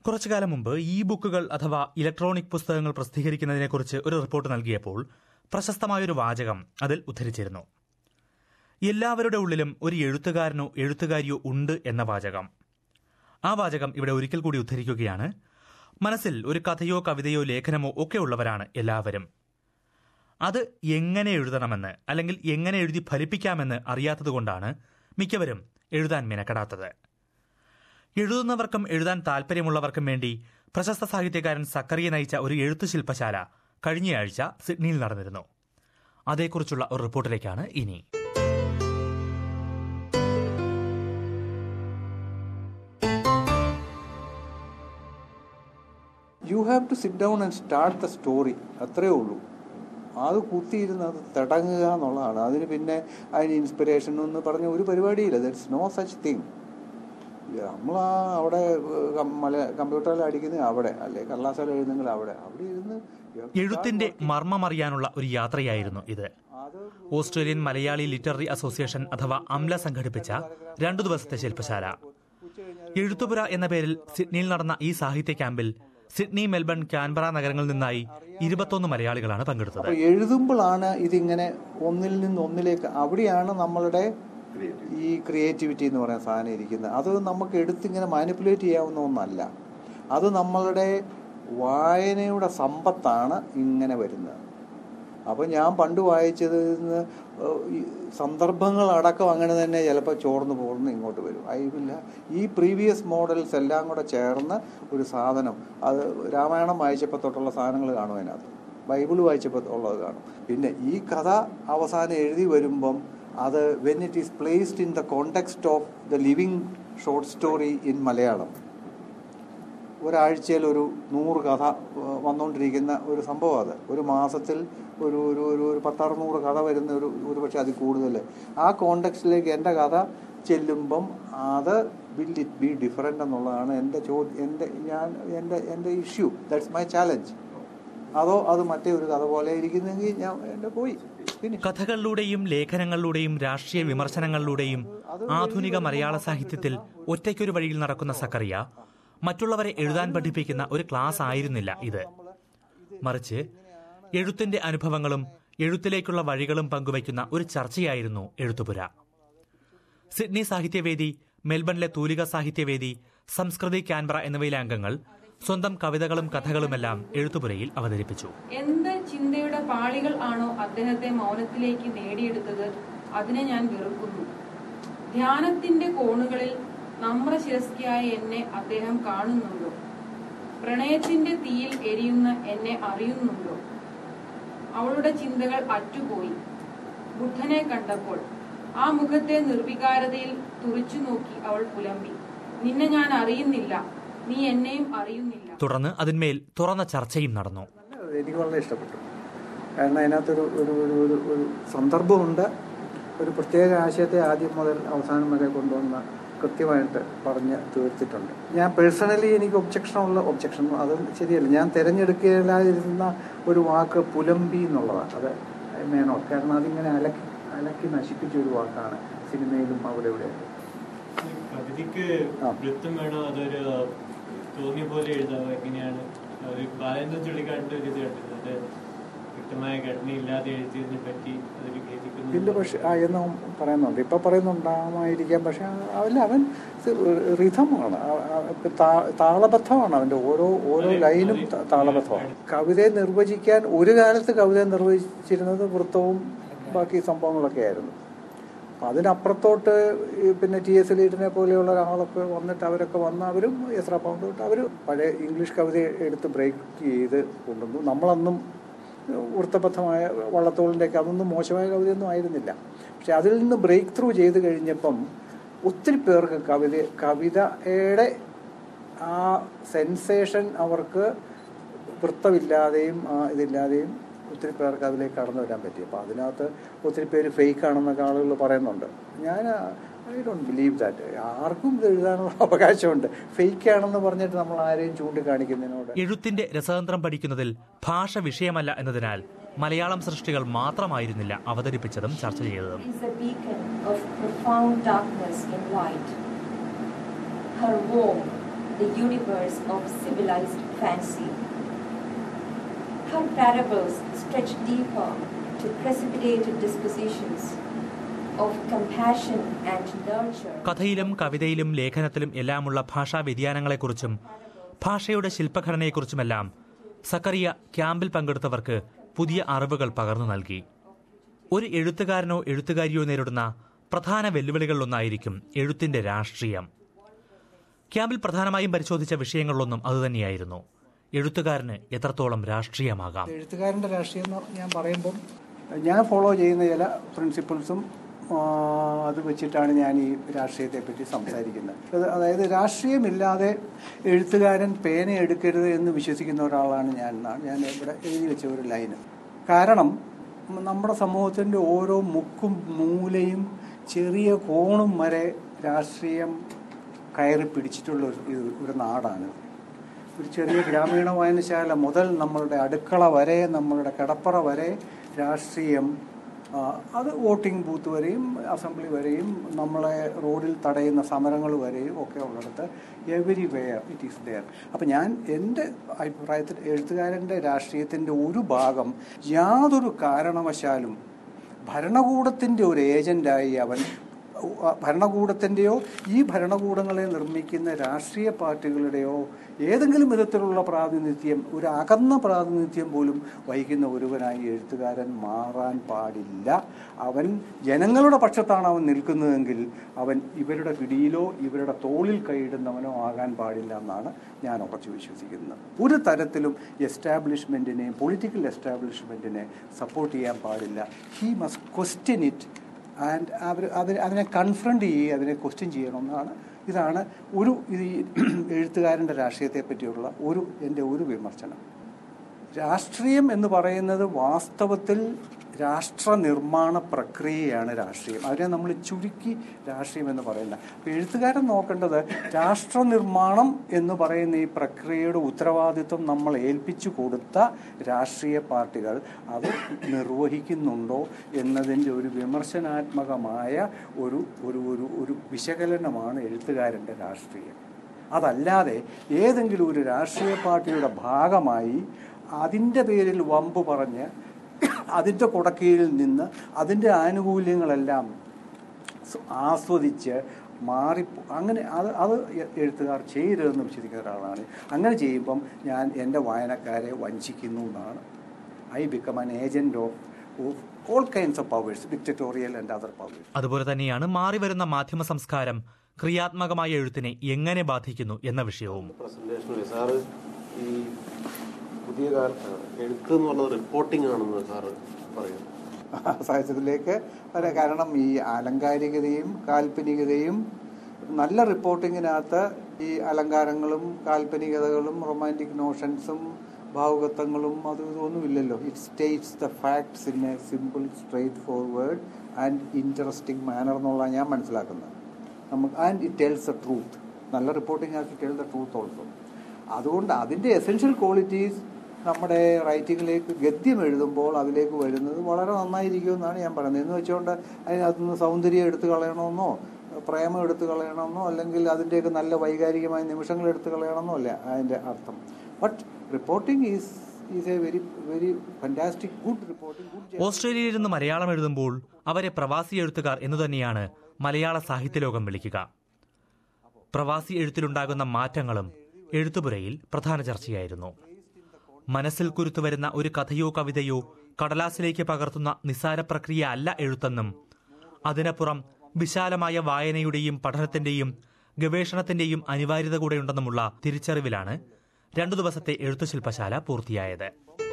കുറച്ചു കാലം മുമ്പ് ഇ ബുക്കുകൾ അഥവാ ഇലക്ട്രോണിക് പുസ്തകങ്ങൾ പ്രസിദ്ധീകരിക്കുന്നതിനെക്കുറിച്ച് ഒരു റിപ്പോർട്ട് നൽകിയപ്പോൾ പ്രശസ്തമായൊരു വാചകം അതിൽ ഉദ്ധരിച്ചിരുന്നു എല്ലാവരുടെ ഉള്ളിലും ഒരു എഴുത്തുകാരനോ എഴുത്തുകാരിയോ ഉണ്ട് എന്ന വാചകം ആ വാചകം ഇവിടെ ഒരിക്കൽ കൂടി ഉദ്ധരിക്കുകയാണ് മനസ്സിൽ ഒരു കഥയോ കവിതയോ ലേഖനമോ ഒക്കെ ഉള്ളവരാണ് എല്ലാവരും അത് എങ്ങനെ എഴുതണമെന്ന് അല്ലെങ്കിൽ എങ്ങനെ എഴുതി ഫലിപ്പിക്കാമെന്ന് അറിയാത്തതുകൊണ്ടാണ് മിക്കവരും എഴുതാൻ മെനക്കെടാത്തത് എഴുതുന്നവർക്കും എഴുതാൻ താല്പര്യമുള്ളവർക്കും വേണ്ടി പ്രശസ്ത സാഹിത്യകാരൻ സക്കറിയ നയിച്ച ഒരു എഴുത്തു ശില്പശാല കഴിഞ്ഞയാഴ്ച സിഡ്നിയിൽ നടന്നിരുന്നു അതേക്കുറിച്ചുള്ള ഒരു റിപ്പോർട്ടിലേക്കാണ് ഇനി you have to sit down and start the story അത്രയേ ഉള്ളൂ അത് കുത്തിയിരുന്ന് അത് തടങ്ങുക എന്നുള്ളതാണ് അതിന് പിന്നെ അതിന് ഇൻസ്പിറേഷൻ എന്ന് പറഞ്ഞ ഒരു പരിപാടിയില്ല ദറ്റ്സ് നോ സച്ച് തിങ് നമ്മൾ ആ അവിടെ ഏഹ്, മല കമ്പ്യൂട്ടറിൽ അടിക്കുന്നത് അവിടെ അല്ലെ കള്ളാസാല എഴുതുന്നെങ്കിൽ അവിടെ അവിടെ ഇരുന്ന് എഴുത്തിന്റെ മർമ്മമറിയാനുള്ള ഒരു യാത്രയായിരുന്നു ഇത് ഓസ്ട്രേലിയൻ മലയാളി ലിറ്റററി അസോസിയേഷൻ അഥവാ അംല സംഘടിപ്പിച്ച രണ്ടു ദിവസത്തെ ശില്പശാല എഴുത്തുപുര എന്ന പേരിൽ സിഡ്നിയിൽ നടന്ന ഈ സാഹിത്യ ക്യാമ്പിൽ സിഡ്നി മെൽബൺ കാൻബറ നഗരങ്ങളിൽ നിന്നായി ഇരുപത്തൊന്ന് മലയാളികളാണ് പങ്കെടുത്തത് അപ്പോൾ എഴുതുമ്പോഴാണ് ഇതിങ്ങനെ ഒന്നിൽ നിന്ന് ഒന്നിലേക്ക് അവിടെയാണ് നമ്മളുടെ ഈ ക്രിയേറ്റിവിറ്റി എന്ന് പറയുന്ന സാധനം ഇരിക്കുന്നത് അത് നമുക്ക് എടുത്തിങ്ങനെ മാനിപ്പുലേറ്റ് ചെയ്യാവുന്ന ഒന്നല്ല അത് നമ്മളുടെ വായനയുടെ സമ്പത്താണ് ഇങ്ങനെ വരുന്നത് അപ്പോൾ ഞാൻ പണ്ട് വായിച്ചത് നിന്ന് ഈ സന്ദർഭങ്ങളടക്കം അങ്ങനെ തന്നെ ചിലപ്പോൾ ചോർന്ന് പോർന്ന് ഇങ്ങോട്ട് വരും അതില്ല ഈ പ്രീവിയസ് മോഡൽസ് എല്ലാം കൂടെ ചേർന്ന് ഒരു സാധനം അത് രാമായണം വായിച്ചപ്പോൾ തൊട്ടുള്ള സാധനങ്ങൾ കാണും അതിനകത്ത് ബൈബിൾ വായിച്ചപ്പോൾ ഉള്ളത് കാണും പിന്നെ ഈ കഥ അവസാനം എഴുതി വരുമ്പം അത് when it is placed in the context of the living short story in Malayalam ഒരാഴ്ചയിൽ ഒരു നൂറ് കഥ ഏഹ്, വന്നുകൊണ്ടിരിക്കുന്ന ഒരു സംഭവം അത് ഒരു മാസത്തിൽ ഒരു ഒരു ഒരു ഒരു പത്തറുന്നൂറ് കഥ വരുന്ന ഒരു ഒരു പക്ഷേ അതിൽ കൂടുതൽ ആ കോണ്ടെക്സ്റ്റിലേക്ക് എൻ്റെ കഥ ചെല്ലുമ്പം അത് വിൽ ഇറ്റ് ബി ഡിഫറെൻ്റ് എന്നുള്ളതാണ് എൻ്റെ ചോദ്യം എൻ്റെ ഞാൻ എൻ്റെ എൻ്റെ ഇഷ്യൂ ദാറ്റ്സ് മൈ ചാലഞ്ച് അതോ അത് മറ്റേ ഒരു കഥ പോലെ ഇരിക്കുന്നെങ്കിൽ ഞാൻ എൻ്റെ പോയി ഫിനിഷ് കഥകളിലൂടെയും ലേഖനങ്ങളിലൂടെയും രാഷ്ട്രീയ വിമർശനങ്ങളിലൂടെയും ആധുനിക മലയാള സാഹിത്യത്തിൽ ഒറ്റയ്ക്കൊരു വഴിയിൽ നടക്കുന്ന സക്കറിയ മറ്റുള്ളവരെ എഴുതാൻ പഠിപ്പിക്കുന്ന ഒരു ക്ലാസ് ആയിരുന്നില്ല ഇത് മറിച്ച് എഴുത്തിന്റെ അനുഭവങ്ങളും എഴുത്തിലേക്കുള്ള വഴികളും പങ്കുവയ്ക്കുന്ന ഒരു ചർച്ചയായിരുന്നു എഴുത്തുപുര സിഡ്നി സാഹിത്യവേദി മെൽബണിലെ തൂലിക സാഹിത്യവേദി സംസ്കൃതി കാൻബറ എന്നിവയിലെ അംഗങ്ങൾ സ്വന്തം കവിതകളും കഥകളുമെല്ലാം എഴുത്തുപുരയിൽ അവതരിപ്പിച്ചു എന്ത് ചിന്തയുടെ പാളികൾ ആണോ അദ്ദേഹത്തെ മൗനത്തിലേക്ക് നേടിയെടുത്തത് അതിനെ ഞാൻ വെറുക്കുന്നു ധ്യാനത്തിന്റെ കോണുകളിൽ നമ്രശിരസ്കിയായ എന്നെ അദ്ദേഹം കാണുന്നുണ്ടോ പ്രണയത്തിന്റെ തീയിൽ എരിയുന്ന എന്നെ അറിയുന്നുണ്ടോ അവളുടെ ചിന്തകൾ അറ്റുപോയി ബുദ്ധനെ കണ്ടപ്പോൾ ആ മുഖത്തെ നിർവികാരതയിൽ തുറിച്ചു നോക്കി അവൾ പുലമ്പി നിന്നെ ഞാൻ അറിയുന്നില്ല നീ എന്നെയും അറിയുന്നില്ല തുടർന്ന് അതിന്മേൽ തുറന്ന ചർച്ചയും നടന്നു എനിക്ക് വളരെ ഇഷ്ടപ്പെട്ടു കാരണം അതിനകത്തൊരു ഒരു ഒരു ഒരു ഒരു സന്ദർഭമുണ്ട് ഒരു പ്രത്യേക ആശയത്തെ ആദ്യം മുതൽ അവസാനം വരെ കൊണ്ടുവന്ന കൃത്യമായിട്ട് പറഞ്ഞ് തീർത്തിട്ടുണ്ട് ഞാൻ പേഴ്സണലി എനിക്ക് ഒബ്ജക്ഷനുള്ള ഒബ്ജക്ഷൻ അത് ശരിയല്ല ഞാൻ തിരഞ്ഞെടുക്കലായിരുന്ന ഒരു വാക്ക് പുലമ്പി എന്നുള്ളതാണ് അത് മേനോ കാരണം അതിങ്ങനെ അലക്കി അലക്കി നശിപ്പിച്ച ഒരു വാക്കാണ് സിനിമയിലും അവിടെ ഇവിടെയൊക്കെ കവിതയ്ക്ക് ആ. വൃത്തം വേണോ അതൊരു തോന്നിയ പോലെ എഴുതാവോ എങ്ങനെയാണ് ഒരു ബാലന്റെ ചുള്ളിക്കാണ്ട് ഒരു ഇത് കണ്ടത് അത് വ്യക്തമായ ഘടനയില്ലാതെ എഴുതിയതിനെ പറ്റി അതൊരു ഇല്ല ഖേദിക്കുന്നു പക്ഷെ ആ എന്ന് അവൻ പറയുന്നുണ്ട് ഇപ്പം പറയുന്നുണ്ടാമായിരിക്കാം പക്ഷെ അല്ല അവൻ റിഥമാണ് താളബദ്ധമാണ് അവൻ്റെ ഓരോ ഓരോ അതെ, ലൈനും അതെ. ത- താളബദ്ധമാണ് കവിതയെ നിർവചിക്കാൻ ഒരു കാലത്ത് കവിതയെ നിർവചിച്ചിരുന്നത് വൃത്തവും ബാക്കി സംഭവങ്ങളൊക്കെ ആയിരുന്നു അപ്പം അതിനപ്പുറത്തോട്ട് ഈ പിന്നെ ടി എസ് ലീഡിനെ പോലെയുള്ള ആളൊക്കെ വന്നിട്ട് അവരൊക്കെ വന്ന് അവരും എസ്ര പൗണ്ട് തൊട്ട് അവർ പഴയ ഇംഗ്ലീഷ് കവിത എടുത്ത് ബ്രേക്ക് ചെയ്ത് കൊണ്ടുവന്നു നമ്മളന്നും വൃത്തബദ്ധമായ വള്ളത്തോളിൻ്റെയൊക്കെ അതൊന്നും മോശമായ കവിതയൊന്നും ആയിരുന്നില്ല പക്ഷെ അതിൽ നിന്ന് ബ്രേക്ക് ത്രൂ ചെയ്ത് കഴിഞ്ഞപ്പം ഒത്തിരി പേർക്ക് കവിത കവിതയുടെ ആ സെൻസേഷൻ അവർക്ക് വൃത്തമില്ലാതെയും ആ ഇതില്ലാതെയും ഒത്തിരി പേർക്ക് അതിലേക്ക് കടന്നു വരാൻ പറ്റി അപ്പോൾ അതിനകത്ത് ഒത്തിരി പേര് ഫേക്ക് ആണെന്നൊക്കെ ആളുകൾ പറയുന്നുണ്ട് ഞാൻ ഐ ഡോണ്ട് ബിലീവ് ദാറ്റ് ആർക്കും ഇത് എഴുതാനുള്ള അവകാശമുണ്ട് ഫേക്ക് ആണെന്ന് പറഞ്ഞിട്ട് നമ്മൾ ആരെയും ചൂണ്ടിക്കാണിക്കുന്നതിനോട് എഴുത്തിന്റെ രസതന്ത്രം പഠിക്കുന്നതിൽ ഭാഷ വിഷയമല്ല എന്നതിനാൽ മലയാളം സൃഷ്ടികൾ മാത്രമായിരുന്നില്ല അവതരിപ്പിച്ചതും ചർച്ച ചെയ്തതും is a beacon of profound darkness in light. Her warm, the universe of civilized fancy. How parables stretch deeper to precipitated dispositions of compassion and nurture. കഥയിലും കവിതയിലും ലേഖനത്തിലും എല്ലാമുള്ള ഭാഷാ വ്യതിയാനങ്ങളെക്കുറിച്ചും ഭാഷയുടെ ശില്പഘടനയെക്കുറിച്ചുമെല്ലാം സക്കറിയ ക്യാമ്പിൽ പങ്കെടുത്തവർക്ക് പുതിയ അറിവുകൾ പകർന്നു നൽകി ഒരു എഴുത്തുകാരനോ എഴുത്തുകാരിയോ നേരിടുന്ന പ്രധാന വെല്ലുവിളികളിലൊന്നായിരിക്കും എഴുത്തിന്റെ രാഷ്ട്രീയം ക്യാമ്പിൽ പ്രധാനമായും പരിശോധിച്ച വിഷയങ്ങളിലൊന്നും അതുതന്നെയായിരുന്നു എഴുത്തുകാരന് എത്രത്തോളം രാഷ്ട്രീയമാകാം എഴുത്തുകാരൻ്റെ രാഷ്ട്രീയം എന്ന് ഞാൻ പറയുമ്പം ഞാൻ ഫോളോ ചെയ്യുന്ന ചില പ്രിൻസിപ്പിൾസും ആ, അത് വെച്ചിട്ടാണ് ഞാൻ ഈ രാഷ്ട്രീയത്തെപ്പറ്റി സംസാരിക്കുന്നത് അത് അതായത് രാഷ്ട്രീയമില്ലാതെ എഴുത്തുകാരൻ പേന എടുക്കരുത് എന്ന് വിശ്വസിക്കുന്ന ഒരാളാണ് ഞാൻ എന്നാണ് ഞാൻ ഇവിടെ എഴുതി വെച്ച ഒരു ലൈന് കാരണം നമ്മുടെ സമൂഹത്തിൻ്റെ ഓരോ മുക്കും മൂലയും ചെറിയ കോണും വരെ രാഷ്ട്രീയം കയറി പിടിച്ചിട്ടുള്ള ഒരു ഇത് ഒരു നാടാണ് ഒരു ചെറിയ ഗ്രാമീണ വായനശാല മുതൽ നമ്മളുടെ അടുക്കള വരെ നമ്മളുടെ കിടപ്പറ വരെ രാഷ്ട്രീയം ആ, അത് വോട്ടിംഗ് ബൂത്ത് വരെയും അസംബ്ലി വരെയും നമ്മളെ റോഡിൽ തടയുന്ന സമരങ്ങൾ വരെയും ഒക്കെ ഉള്ളിടത്ത് everywhere it is there അപ്പം ഞാൻ എൻ്റെ അഭിപ്രായത്തിൽ എഴുത്തുകാരൻ്റെ രാഷ്ട്രീയത്തിൻ്റെ ഒരു ഭാഗം യാതൊരു കാരണവശാലും ഭരണകൂടത്തിൻ്റെ ഒരു ഏജൻ്റായി അവൻ ഭരണകൂടത്തിൻ്റെയോ ഈ ഭരണകൂടങ്ങളെ നിർമ്മിക്കുന്ന രാഷ്ട്രീയ പാർട്ടികളുടെയോ ഏതെങ്കിലും വിധത്തിലുള്ള പ്രാതിനിധ്യം ഒരു അകന്ന പ്രാതിനിധ്യം പോലും വഹിക്കുന്ന ഒരുവനായി എഴുത്തുകാരൻ മാറാൻ പാടില്ല അവൻ ജനങ്ങളുടെ പക്ഷത്താണ് അവൻ നിൽക്കുന്നതെങ്കിൽ അവൻ ഇവരുടെ പിടിയിലോ ഇവരുടെ തോളിൽ കൈയിടുന്നവനോ ആകാൻ പാടില്ല എന്നാണ് ഞാൻ ഉറച്ചു വിശ്വസിക്കുന്നത് ഒരു തരത്തിലും എസ്റ്റാബ്ലിഷ്മെൻറ്റിനെ പൊളിറ്റിക്കൽ എസ്റ്റാബ്ലിഷ്മെൻറ്റിനെ സപ്പോർട്ട് ചെയ്യാൻ പാടില്ല he must question it and അവർ അതിനെ അതിനെ കൺഫ്രണ്ട് ചെയ്യുക അതിനെ ക്വസ്റ്റ്യൻ ചെയ്യണമെന്നാണ് ഇതാണ് ഒരു ഇത് ഈ എഴുത്തുകാരൻ്റെ രാഷ്ട്രീയത്തെ പറ്റിയുള്ള ഒരു എൻ്റെ ഒരു വിമർശനം രാഷ്ട്രീയം എന്ന് പറയുന്നത് വാസ്തവത്തിൽ രാഷ്ട്ര നിർമ്മാണ പ്രക്രിയയാണ് രാഷ്ട്രീയം അതിനെ നമ്മൾ ചുരുക്കി രാഷ്ട്രീയം എന്ന് പറയുന്നത് അപ്പോൾ എഴുത്തുകാരൻ നോക്കേണ്ടത് രാഷ്ട്ര നിർമ്മാണം എന്ന് പറയുന്ന ഈ പ്രക്രിയയുടെ ഉത്തരവാദിത്വം നമ്മൾ ഏൽപ്പിച്ചു കൊടുത്ത രാഷ്ട്രീയ പാർട്ടികൾ അത് നിർവഹിക്കുന്നുണ്ടോ എന്നതിൻ്റെ ഒരു വിമർശനാത്മകമായ ഒരു ഒരു ഒരു ഒരു വിശകലനമാണ് എഴുത്തുകാരൻ്റെ രാഷ്ട്രീയം അതല്ലാതെ ഏതെങ്കിലും ഒരു രാഷ്ട്രീയ പാർട്ടിയുടെ ഭാഗമായി അതിൻ്റെ പേരിൽ വമ്പ് പറഞ്ഞ് അതിൻ്റെ കുടക്കീഴിൽ നിന്ന് അതിൻ്റെ ആനുകൂല്യങ്ങളെല്ലാം സ് ആസ്വദിച്ച് മാറി അങ്ങനെ അത് അത് എ- എഴുത്തുകാർ ചെയ്യരുതെന്ന് വിശ്വസിക്കുന്ന ഒരാളാണ് അങ്ങനെ ചെയ്യുമ്പം ഞാൻ എൻ്റെ വായനക്കാരെ വഞ്ചിക്കുന്നു എന്നാണ് I become an agent of all kinds of powers dictatorial and other powers അതുപോലെ തന്നെയാണ് മാറിവരുന്ന മാധ്യമ സംസ്കാരം ക്രിയാത്മകമായ എഴുത്തിനെ എങ്ങനെ ബാധിക്കുന്നു എന്ന വിഷയവും പ്രസന്റേഷനിൽ സാറ് ഈ പുതിയ കാലത്ത് എഴുത്ത് എന്ന് പറഞ്ഞത് റിപ്പോർട്ടിംഗ് ആണെന്ന് സാറ് പറയുന്നു സാഹിത്യത്തിലേക്ക് വരാം കാരണം ഈ ആലങ്കാരികതയും കാൽപ്പനികതയും നല്ല റിപ്പോർട്ടിങ്ങിനകത്ത് ഈ അലങ്കാരങ്ങളും കാൽപ്പനികതകളും റൊമാൻറ്റിക് നോഷൻസും ഭാവുകത്വങ്ങളും അതും ഇതൊന്നും ഇല്ലല്ലോ it states the facts in a simple straightforward and interesting manner എന്നുള്ള ഞാൻ മനസ്സിലാക്കുന്നത് നമുക്ക് and it tells the truth നല്ല റിപ്പോർട്ടിംഗ് ആക്കി ടെൽ ദ ട്രൂത്ത് ഓൾസോ അതുകൊണ്ട് അതിൻ്റെ എസെൻഷ്യൽ ക്വാളിറ്റീസ് നമ്മുടെ റൈറ്റിങ്ങിലേക്ക് ഗദ്യം എഴുതുമ്പോൾ അതിലേക്ക് വരുന്നത് വളരെ നന്നായിരിക്കുമെന്നാണ് ഞാൻ പറയുന്നത് എന്ന് വെച്ചുകൊണ്ട് അതിനകത്തുനിന്ന് സൗന്ദര്യം എടുത്തു കളയണമെന്നോ പ്രേമം എടുത്തു കളയണമെന്നോ അല്ലെങ്കിൽ അതിൻ്റെയൊക്കെ നല്ല വൈകാരികമായ നിമിഷങ്ങൾ എടുത്തു കളയണമെന്നോ അല്ല അതിൻ്റെ അർത്ഥം but reporting is is a very very fantastic good reporting good ഓസ്ട്രേലിയയിൽ നിന്ന് മലയാളം എഴുതുമ്പോൾ അവരെ പ്രവാസി എഴുത്തുകാർ എന്ന് തന്നെയാണ് മലയാള സാഹിത്യലോകം വിളിക്കുക പ്രവാസി എഴുത്തിലുണ്ടാകുന്ന മാറ്റങ്ങളും എഴുത്തുപുരയിൽ പ്രധാന ചർച്ചയായിരുന്നു മനസ്സിൽ കുരുത്തുവരുന്ന ഒരു കഥയോ കവിതയോ കടലാസിലേക്ക് പകർത്തുന്ന നിസ്സാര പ്രക്രിയ അല്ല എഴുത്തെന്നും അതിനപ്പുറം വിശാലമായ വായനയുടെയും പഠനത്തിന്റെയും ഗവേഷണത്തിന്റെയും അനിവാര്യത കൂടെയുണ്ടെന്നുമുള്ള തിരിച്ചറിവിലാണ് രണ്ടു ദിവസത്തെ എഴുത്തുശില്പശാല പൂർത്തിയായത്